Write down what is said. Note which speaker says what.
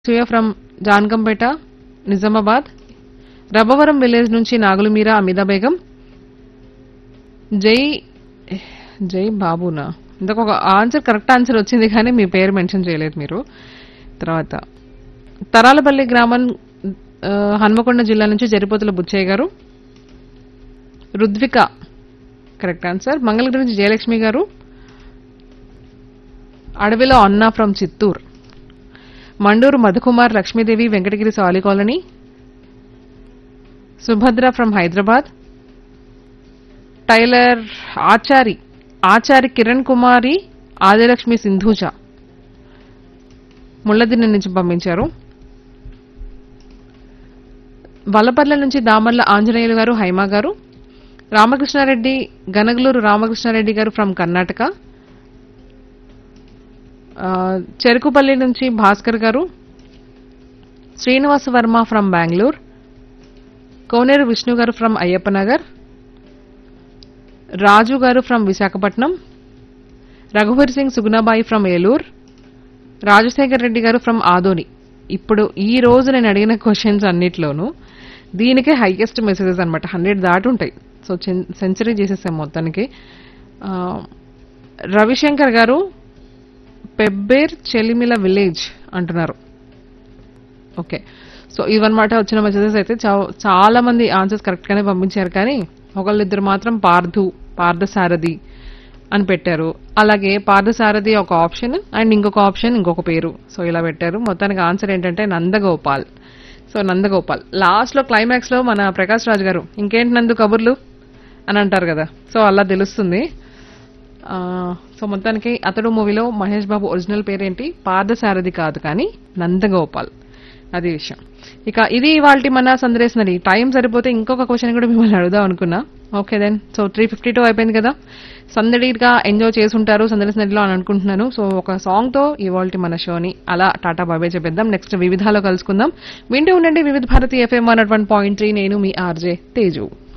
Speaker 1: సూయ from Jankampet Nizamabad Rabbavaram village నుంచి నాగులు మీరా అమిదా బేగం జై జై బాబునా ఇంతకు ఒక ఆన్సర్ కరెక్ట్ ఆన్సర్ వచ్చింది కానీ మీ పేరు మెన్షన్ చేయలేదు మీరు తర్వాత తరాలపల్లి గ్రామం ఆ, హన్మకొండ జిల్లా నుంచి జరిపోతుల బుచ్చయ్య గారు రుద్విక కరెక్ట్ ఆన్సర్ మంగళగిరి నుంచి జయలక్ష్మి గారు అడవిలో అన్నా from Chittoor Manduru Madhukumar Lakshmidevi Venkatagiri Sali colony Subhadra from Hyderabad tailor Achari Achari Kiran Kumari Adilakshmi Sindhuja Mulladinna నుంచి పంపించారు వల్లపర్ల నుంచి దామర్ల ఆంజనేయులు గారు హైమా గారు రామకృష్ణారెడ్డి గనగలూరు రామకృష్ణారెడ్డి గారు ఫ్రమ్ కర్ణాటక ఆ, చెరుకుపల్లి నుంచి భాస్కర్ గారు శ్రీనివాస వర్మ ఫ్రమ్ బెంగళూరు కోనేరు విష్ణు గారు ఫ్రమ్ అయ్యప్పనగర్ రాజు గారు ఫ్రమ్ విశాఖపట్నం రఘువర్ సింగ్ సుగుణాబాయి ఫ్రమ్ ఏలూరు రాజశేఖర్ రెడ్డి గారు ఫ్రమ్ ఆదోని ఇప్పుడు ఈ రోజు నేను అడిగిన క్వశ్చన్స్ అన్నిట్లోనూ దీనికే హైయెస్ట్ మెసేజెస్ అనమాట హండ్రెడ్ దాటి ఉంటాయి సో సెంచరీ చేసేసాం మొత్తానికి ఆ, రవిశంకర్ గారు పెబ్బేర్ చెలిమిల విలేజ్ అంటున్నారు ఓకే సో ఇవన్నమాట వచ్చిన మెసేజెస్ అయితే చా- చాలా మంది ఆన్సర్స్ కరెక్ట్ గానే పంపించారు కానీ ఒకళ్ళిద్దరు మాత్రం పార్థు పార్థసారథి అని పెట్టారు అలాగే పార్థసారథి ఒక ఆప్షన్ అండ్ ఇంకొక ఆప్షన్ ఇంకొక పేరు సో ఇలా పెట్టారు మొత్తానికి ఆన్సర్ ఏంటంటే నందగోపాల్ సో నందగోపాల్ లాస్ట్ లో క్లైమాక్స్ లో మన ప్రకాష్ రాజ్ గారు ఇంకేంటి నందు కబుర్లు అని అంటారు కదా సో అలా తెలుస్తుంది ఆ, సో మొత్తానికి అతడు మూవీలో మహేష్ బాబు ఒరిజినల్ పేరేంటి పార్థసారథి కాదు కానీ నందగోపాల్ అది విషయం ఇక ఇది ఇవాళ మన సందేశనది టైం సరిపోతే ఇంకొక క్వశ్చన్ కూడా మిమ్మల్ని అడుగుదాం అనుకున్నా okay then so three fifty two అయిపోయింది కదా సందడిగా ఎంజాయ్ చేసి ఉంటారు సందడిలో అని అనుకుంటున్నాను సో ఒక సాంగ్ తో ఇవాళ మన షోని అలా టాటా బాబాయ్ చెప్పేద్దాం నెక్స్ట్ వివిధాలో కలుసుకుందాం వింటూ ఉండండి Vividh Bharati FM one point three నేను మీ ఆర్జే తేజు